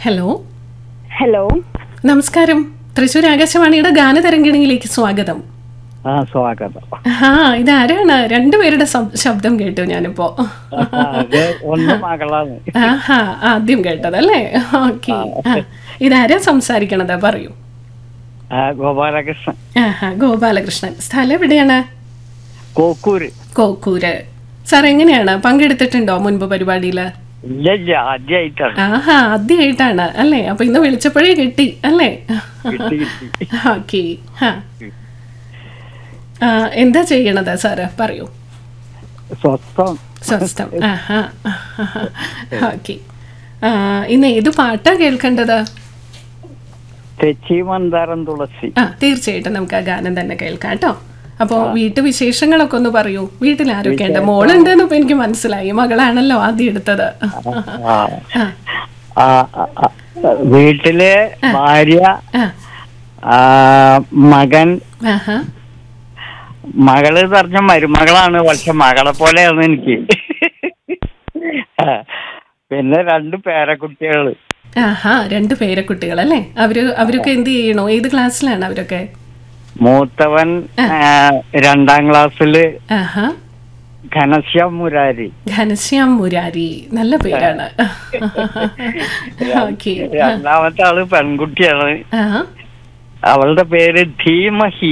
Hello hello നമസ്കാരം തൃശ്ശൂർ ആകാശവാണിയുടെ ഗാനതരംഗിണിയിലേക്ക് സ്വാഗതം ആ സ്വാഗതം ആ ഇതാരാണ് രണ്ടുപേരുടെ ശബ്- ശബ്ദം കേട്ടു ഞാനിപ്പോ അത് ഒന്ന് മകളാണ് ആഹാ ആദ്യം കേട്ടത് അല്ലേ ഓക്കെ ഇതാരാ സംസാരിക്കണത് പറയൂ ആ, ഗോപാലകൃഷ്ണൻ ആഹാ ഗോപാലകൃഷ്ണൻ സ്ഥലം എവിടെയാണ് കോക്കൂര് കോക്കൂര് സാർ എങ്ങനെയാണ് പങ്കെടുത്തിട്ടുണ്ടോ മുൻപ് പരിപാടിയില് ഇല്ല ഇല്ല ആദ്യമായിട്ടാണ് ആഹാ ആദ്യമായിട്ടാണ് അല്ലേ അപ്പൊ ഇന്ന് വിളിച്ചപ്പോഴേ കിട്ടി അല്ലേ കിട്ടി കിട്ടി ഓക്കെ എന്താ ചെയ്യണത് സാറ് പറയൂ സ്വസ്ഥം സ്വസ്ഥം ആഹാ ഓക്കെ ഇന്ന് ഏത് പാട്ടാ കേൾക്കേണ്ടത് തെച്ചി മന്ദാരം തുളസി ആ തീർച്ചയായിട്ടും നമുക്ക് ആ ഗാനം തന്നെ കേൾക്കാം കേട്ടോ അപ്പോ വീട്ടുവിശേഷങ്ങളൊക്കെ ഒന്ന് പറയൂ വീട്ടിൽ ആരൊക്കെയുണ്ട് മോളുണ്ടെന്ന് ഇപ്പൊ എനിക്ക് മനസ്സിലായി മകളാണല്ലോ ആദ്യം എടുത്തത് ആ. ആ, ആ, ആ, ആ, വീട്ടിലെ ഭാര്യ ആ, ആ, മകൻ ആഹാ. മകള് പറഞ്ഞ മരുമകളാണ് പക്ഷെ മകളെ പോലെയാണ് എനിക്ക് ആ, പിന്നെ രണ്ട് പേരക്കുട്ടികള് ആഹാ രണ്ട് പേരക്കുട്ടികൾ അല്ലേ അവര് അവരൊക്കെ എന്ത് ചെയ്യണോ ഏത് ക്ലാസ്സിലാണ് അവരൊക്കെ മൂത്തവൻ ആ, രണ്ടാം ക്ലാസ്സില് ആഹാ ഘനശ്യാം മുരാരി ഘനശ്യാം മുരാരി നല്ല പേരാണ് ഓക്കെ രണ്ടാമത്തെ ആള് പെൺകുട്ടിയാണ് ആ അവളുടെ പേര് ധീമഹി